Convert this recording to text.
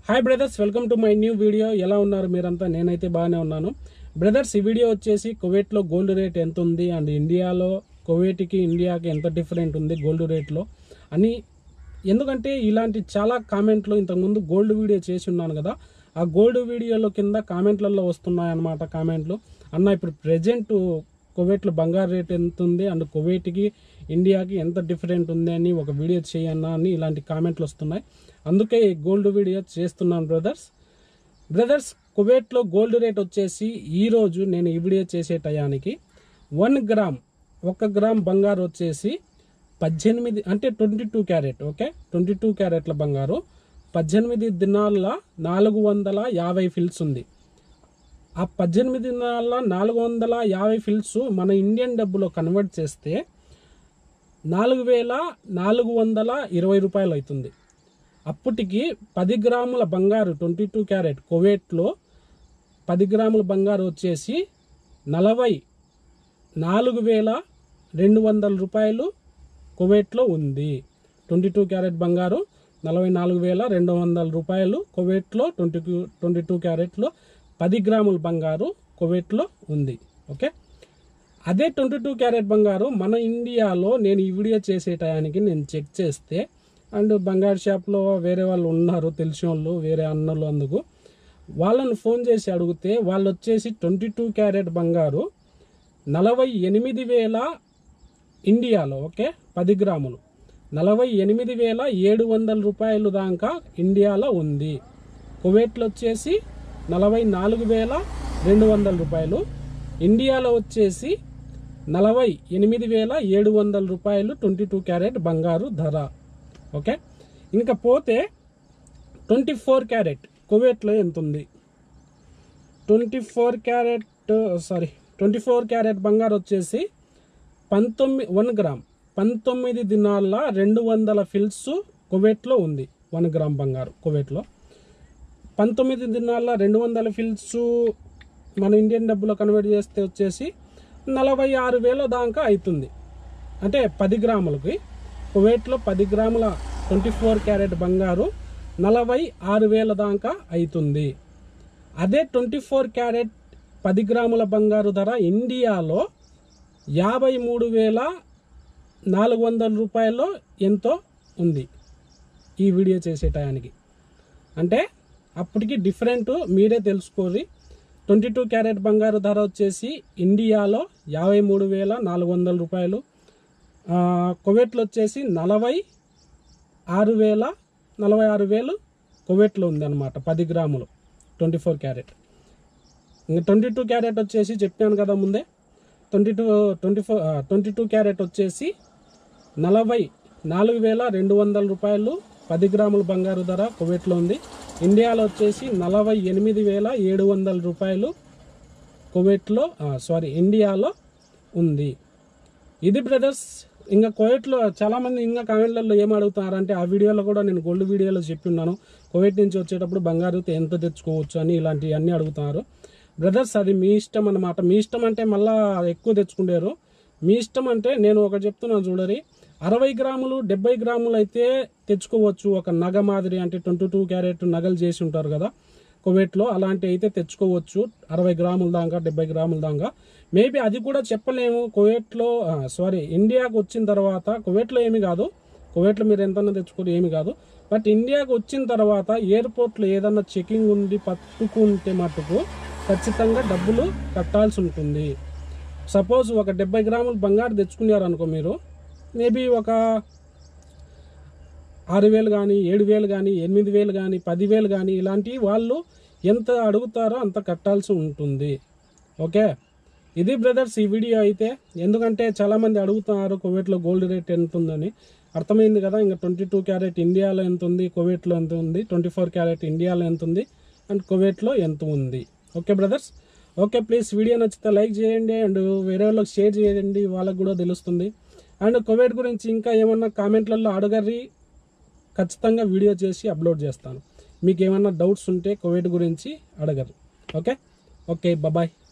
hi brothers welcome to my new video ఎలా ఉన్నారు మీరంతా నేనైతే బాగానే ఉన్నాను బ్రదర్స్ ఈ వీడియో వచ్చేసి కువైట్లో గోల్డ్ రేట్ ఎంత ఉంది అండ్ ఇండియాలో కువైట్కి ఇండియాకి ఎంత డిఫరెంట్ ఉంది గోల్డ్ రేట్లో అని ఎందుకంటే ఇలాంటి చాలా కామెంట్లు ఇంతకుముందు గోల్డ్ వీడియో చేసి ఉన్నాను కదా ఆ గోల్డ్ వీడియోలో కింద కామెంట్లలో వస్తున్నాయన్నమాట కామెంట్లు అన్న ఇప్పుడు ప్రజెంట్ కువైట్లో బంగారు రేట్ ఎంత ఉంది అండ్ కువైట్కి ఇండియాకి ఎంత డిఫరెంట్ ఉంది అని ఒక వీడియో చేయన్నా అని ఇలాంటి కామెంట్లు వస్తున్నాయి అందుకే ఈ గోల్డ్ వీడియో చేస్తున్నాను బ్రదర్స్ బ్రదర్స్ కువైట్లో గోల్డ్ రేట్ వచ్చేసి ఈరోజు నేను ఈ వీడియో చేసే టయానికి వన్ గ్రామ్ ఒక గ్రామ్ బంగారు వచ్చేసి పద్దెనిమిది అంటే twenty two carat okay twenty two క్యారెట్ల బంగారు పద్దెనిమిది దినాల నాలుగు వందల యాభై ఫిల్స్ ఉంది ఆ పద్దెనిమిది దినాల నాలుగు వందల యాభై ఫిల్స్ మన ఇండియన్ డబ్బులో కన్వర్ట్ చేస్తే నాలుగు వేల నాలుగు వందల ఇరవై రూపాయలు అవుతుంది అప్పటికి పది గ్రాముల బంగారు ట్వంటీ టూ క్యారెట్ కువైట్లో పది గ్రాముల బంగారు వచ్చేసి నలభై నాలుగు వేల రెండు వందల రూపాయలు కువైట్లో ఉంది ట్వంటీ టూ క్యారెట్ బంగారు నలభై నాలుగు వేల రెండు వందల రూపాయలు కువైట్లో ట్వంటీ టూ ట్వంటీ టూ క్యారెట్లో పది గ్రాముల బంగారు కువైట్లో ఉంది ఓకే అదే ట్వంటీ టూ క్యారెట్ బంగారు మన ఇండియాలో నేను ఈ వీడియో చేసే టయానికి నేను చెక్ చేస్తే అండ్ బంగారు షాప్లో వేరే వాళ్ళు ఉన్నారు తెలిసిన వాళ్ళు వేరే అన్నలు అందుకు వాళ్ళని ఫోన్ చేసి అడిగితే వాళ్ళు వచ్చేసి ట్వంటీ టూ క్యారెట్ బంగారు నలభై ఎనిమిది వేల ఇండియాలో ఓకే పది గ్రాములు నలభై ఎనిమిది వేల ఏడు వందల రూపాయలు దాకా ఇండియాలో ఉంది కువైట్లో వచ్చేసి నలభై నాలుగు వేల రెండు వందల రూపాయలు ఇండియాలో వచ్చేసి నలభై ఎనిమిది వేల ఏడు వందల రూపాయలు ట్వంటీ టూ క్యారెట్ బంగారు ధర ఓకే ఇంకా పోతే ట్వంటీ ఫోర్ క్యారెట్ కువైట్లో ఎంత ఉంది twenty four carat sorry twenty four carat బంగారు వచ్చేసి పంతొమ్మిది వన్ గ్రామ్ పంతొమ్మిది దినాల రెండు వందల ఫిల్స్ కువైట్లో ఉంది వన్ గ్రామ్ బంగారు కువైట్లో పంతొమ్మిది దినాల రెండు వందల ఫిల్స్ మన ఇండియన్ డబ్బులో కన్వర్ట్ చేస్తే వచ్చేసి నలభై ఆరు వేల దాకా అవుతుంది అంటే పది గ్రాములకి కువైట్లో పది గ్రాముల ట్వంటీ ఫోర్ క్యారెట్ బంగారు నలభై ఆరు వేల దాకా అవుతుంది అదే ట్వంటీ ఫోర్ క్యారెట్ పది గ్రాముల బంగారు ధర ఇండియాలో యాభై మూడు వేల నాలుగు వందల రూపాయల్లో ఎంతో ఉంది ఈ వీడియో చేసే టయానికి అంటే అప్పటికి డిఫరెంట్ మీరే తెలుసుకోరి ట్వంటీ టూ క్యారెట్ బంగారు ధర వచ్చేసి ఇండియాలో యాభై మూడు వేల నాలుగు వందల రూపాయలు ఆ, కువైట్లో వచ్చేసి నలభై ఆరు వేల నలభై ఆరు వేలు కువైట్లో ఉందన్నమాట పది గ్రాములు ట్వంటీ ఫోర్ క్యారెట్ ఇంకా ట్వంటీ టూ క్యారెట్ వచ్చేసి చెప్పాను కదా ముందే twenty two twenty four twenty two carat వచ్చేసి నలభై నాలుగు వేల రెండు వందల రూపాయలు పది గ్రాముల బంగారు ధర కువైట్లో ఉంది ఇండియాలో వచ్చేసి నలభై ఎనిమిది వేల ఏడు వందల రూపాయలు కువైట్లో సారీ ఇండియాలో ఉంది ఇది బ్రదర్స్ ఇంకా కువైట్లో చాలామంది ఇంకా కామెంట్లలో ఏం అడుగుతున్నారంటే ఆ వీడియోలో కూడా నేను గోల్డ్ వీడియోలో చెప్పిన్నాను కువైట్ నుంచి వచ్చేటప్పుడు బంగారు ఎంత తెచ్చుకోవచ్చు అని ఇలాంటివి అన్నీ అడుగుతున్నారు బ్రదర్స్ అది మీ ఇష్టం అన్నమాట మీ ఇష్టం అంటే మళ్ళా ఎక్కువ తెచ్చుకుంటారు మీ ఇష్టం అంటే నేను ఒకటి చెప్తున్నాను చూడరి అరవై గ్రాములు డెబ్బై గ్రాములు అయితే తెచ్చుకోవచ్చు ఒక నగ మాదిరి అంటే ట్వంటీ టూ క్యారెట్ నగలు చేసి ఉంటారు కదా కువైట్లో అలాంటి అయితే తెచ్చుకోవచ్చు అరవై గ్రాముల దాకా డెబ్బై గ్రాముల దాకా మేబీ అది కూడా చెప్పలేము కువైట్లో సారీ ఇండియాకు వచ్చిన తర్వాత కువైట్లో ఏమి కాదు కువైట్లో మీరు ఎంతన్నా తెచ్చుకోరు ఏమి కాదు బట్ ఇండియాకు వచ్చిన తర్వాత ఎయిర్పోర్ట్లో ఏదన్నా చెకింగ్ ఉండి పట్టుకుంటే మటుకు ఖచ్చితంగా డబ్బులు కట్టాల్సి ఉంటుంది సపోజ్ ఒక డెబ్బై గ్రాములు బంగారు తెచ్చుకున్నారు అనుకో మీరు మేబీ ఒక ఆరు వేలు కానీ ఏడు వేలు కానీ ఎనిమిది వేలు కానీ పదివేలు కానీ ఇలాంటివి వాళ్ళు ఎంత అడుగుతారో అంత కట్టాల్సి ఉంటుంది ఓకే ఇది బ్రదర్స్ ఈ వీడియో అయితే ఎందుకంటే చాలామంది అడుగుతున్నారు కువైట్లో గోల్డ్ రేట్ ఎంత ఉందని అర్థమైంది కదా ఇంకా ట్వంటీ టూ క్యారెట్ ఇండియాలో ఎంత ఉంది కువైట్లో ఎంత ఉంది ట్వంటీ ఫోర్ క్యారెట్ ఇండియాలో ఎంత ఉంది అండ్ కువైట్లో ఎంత ఉంది okay brothers okay please video నచ్చితే లైక్ చేయండి అండ్ వేరే వాళ్ళకి షేర్ చేయండి వాళ్ళకి కూడా తెలుస్తుంది అండ్ కువైట్ గురించి ఇంకా ఏమన్నా కామెంట్లలో అడగర్రి ఖచ్చితంగా వీడియో చేసి అప్లోడ్ చేస్తాను మీకు ఏమన్నా డౌట్స్ ఉంటే కువైట్ గురించి అడగరు ఓకే ఓకే బాయ్